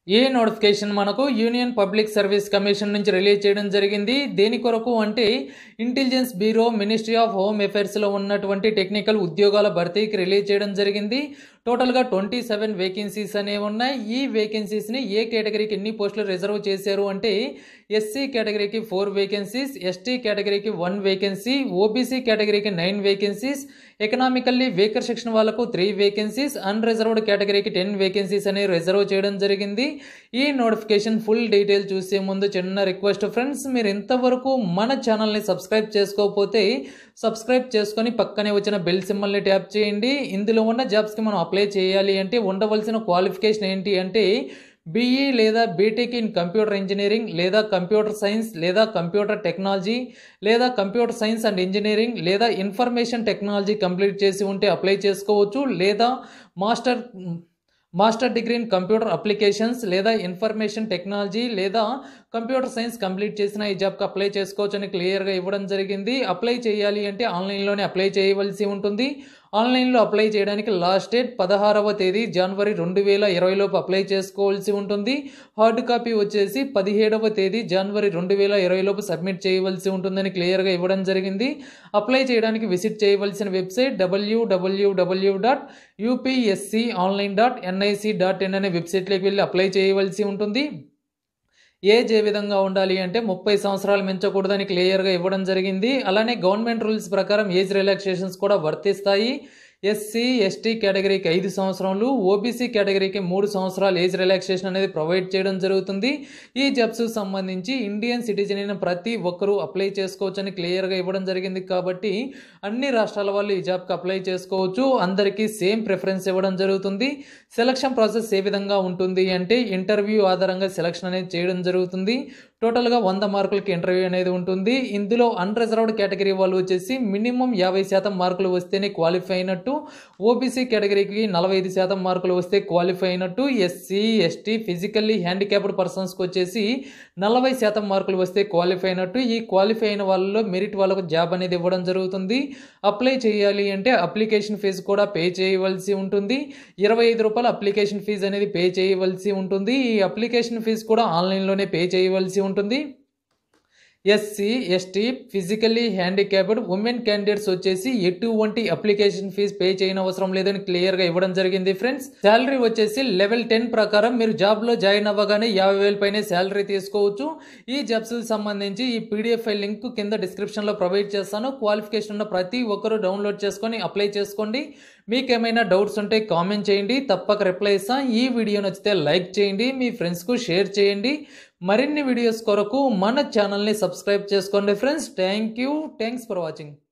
ఈ నోటిఫికేషన్ మనకు union public service commission నుంచి రిలీజ్ చేయడం జరిగింది దేని కొరకు అంటే intelligence bureau ministry of home అఫైర్స్లో ఉన్నటువంటి టెక్నికల్ ఉద్యోగాల భర్తీకి రిలీజ్ చేయడం జరిగింది టోటల్గా ట్వంటీ సెవెన్ వేకెన్సీస్ అనేవి ఉన్నాయి ఈ వేకెన్సీస్ని ఏ కేటగిరీకి ఎన్ని పోస్టులు రిజర్వ్ చేశారు అంటే ఎస్సీ కేటగిరీకి ఫోర్ వేకెన్సీస్ ఎస్టీ కేటగిరీకి వన్ వేకెన్సీ ఓబీసీ కేటగిరీకి nine vacancies economically weaker section వాళ్ళకు త్రీ వేకెన్సీస్ అన్రిజర్వ్డ్ కేటగిరీకి టెన్ వేకెన్సీస్ అనేవి రిజర్వ్ చేయడం జరిగింది ఈ నోటిఫికేషన్ ఫుల్ డీటెయిల్ చూసే ముందు చిన్న రిక్వెస్ట్ ఫ్రెండ్స్ మీరు ఇంతవరకు మన ఛానల్ని సబ్స్క్రైబ్ చేసుకోకపోతే సబ్స్క్రైబ్ చేసుకొని పక్కనే వచ్చిన బెల్ సింబల్ని ట్యాప్ చేయండి ఇందులో ఉన్న జాబ్స్కి మనం అప్లై చేయాలి అంటే ఉండవలసిన క్వాలిఫికేషన్ ఏంటి అంటే బీఈ లేదా బీటెక్ ఇన్ కంప్యూటర్ ఇంజనీరింగ్ లేదా కంప్యూటర్ సైన్స్ లేదా కంప్యూటర్ టెక్నాలజీ లేదా కంప్యూటర్ సైన్స్ అండ్ ఇంజనీరింగ్ లేదా ఇన్ఫర్మేషన్ టెక్నాలజీ కంప్లీట్ చేసి ఉంటే అప్లై చేసుకోవచ్చు లేదా master master degree in computer applications లేదా ఇన్ఫర్మేషన్ టెక్నాలజీ లేదా కంప్యూటర్ సైన్స్ కంప్లీట్ చేసిన ఈ జాబ్కి అప్లై చేసుకోవచ్చు అని క్లియర్గా ఇవ్వడం జరిగింది అప్లై చేయాలి అంటే ఆన్లైన్లోనే అప్లై చేయవలసి ఉంటుంది ఆన్లైన్లో అప్లై చేయడానికి లాస్ట్ డేట్ పదహారవ తేదీ జనవరి రెండు వేల ఇరవైలోపు అప్లై చేసుకోవాల్సి ఉంటుంది హార్డ్ కాపీ వచ్చేసి పదిహేడవ తేదీ జనవరి రెండు వేల ఇరవైలోపు సబ్మిట్ చేయవలసి ఉంటుందని క్లియర్గా ఇవ్వడం జరిగింది అప్లై చేయడానికి విజిట్ చేయవలసిన website W W W dot UPSC online dot NIC dot in అనే వెబ్సైట్లోకి వెళ్ళి అప్లై చేయవలసి ఉంటుంది ఏజ్ ఏ విధంగా ఉండాలి అంటే ముప్పై సంవత్సరాలు మించకూడదని క్లియర్గా ఇవ్వడం జరిగింది అలానే గవర్నమెంట్ రూల్స్ ప్రకారం ఏజ్ రిలాక్సేషన్స్ కూడా వర్తిస్తాయి ఎస్సీ ఎస్టీ కేటగిరీకి ఐదు సంవత్సరాలు ఓబీసీ కేటగిరీకి మూడు సంవత్సరాలు ఏజ్ రిలాక్సేషన్ అనేది ప్రొవైడ్ చేయడం జరుగుతుంది ఈ జాబ్స్ సంబంధించి ఇండియన్ సిటిజన్ అయిన ప్రతి ఒక్కరూ అప్లై చేసుకోవచ్చని క్లియర్గా ఇవ్వడం జరిగింది కాబట్టి అన్ని రాష్ట్రాల వాళ్ళు ఈ జాబ్కి అప్లై చేసుకోవచ్చు అందరికీ సేమ్ ప్రిఫరెన్స్ ఇవ్వడం జరుగుతుంది సెలక్షన్ ప్రాసెస్ ఏ విధంగా ఉంటుంది అంటే ఇంటర్వ్యూ ఆధారంగా సెలక్షన్ అనేది చేయడం జరుగుతుంది టోటల్గా వంద మార్కులకి ఇంటర్వ్యూ అనేది ఉంటుంది ఇందులో అన్రిజర్వ్డ్ కేటగిరీ వాళ్ళు వచ్చేసి మినిమం యాభై శాతం మార్కులు వస్తేనే క్వాలిఫై అయినట్టు ఓబీసీ కేటగిరీకి నలభై ఐదు శాతం మార్కులు వస్తే క్వాలిఫై అయినట్టు ఎస్సీ ఎస్టీ ఫిజికల్లీ హ్యాండిక్యాప్డ్ పర్సన్స్కి వచ్చేసి నలభై శాతం మార్కులు వస్తే క్వాలిఫై అయినట్టు ఈ క్వాలిఫై అయిన వాళ్ళలో మెరిట్ వాళ్ళకు జాబ్ అనేది ఇవ్వడం జరుగుతుంది అప్లై చేయాలి అంటే అప్లికేషన్ ఫీజు కూడా పే చేయవలసి ఉంటుంది ఇరవై ఐదు రూపాయల అప్లికేషన్ ఫీజు అనేది పే చేయవలసి ఉంటుంది ఈ అప్లికేషన్ ఫీజు కూడా ఆన్లైన్లోనే పే చేయవలసి ఉంటుంది SC ST physically handicapped women candidates వచ్చేసి ఎటువంటి అప్లికేషన్ ఫీజ్ పే చేయని అవసరం లేదని క్లియర్గా ఇవ్వడం జరిగింది ఫ్రెండ్స్ శాలరీ వచ్చేసి లెవెల్ టెన్ ప్రకారం మీరు జాబ్లో జాయిన్ అవ్వగానే యాభై వేల పైన శాలరీ తీసుకోవచ్చు ఈ జాబ్స్ సంబంధించి ఈ పీడిఎఫ్ ఫైల్ లింక్ కింద డిస్క్రిప్షన్లో ప్రొవైడ్ చేస్తాను క్వాలిఫికేషన్ ఉన్న ప్రతి ఒక్కరూ డౌన్లోడ్ చేసుకొని అప్లై చేసుకోండి మీకు ఏమైనా డౌట్స్ ఉంటే కామెంట్ చేయండి తప్పక రిప్లై ఇస్తాం ఈ వీడియో నచ్చితే లైక్ చేయండి మీ ఫ్రెండ్స్కు షేర్ చేయండి మరిన్ని వీడియోస్ కొరకు మన ఛానల్ని సబ్స్క్రైబ్ చేసుకోండి friends thank you thanks for watching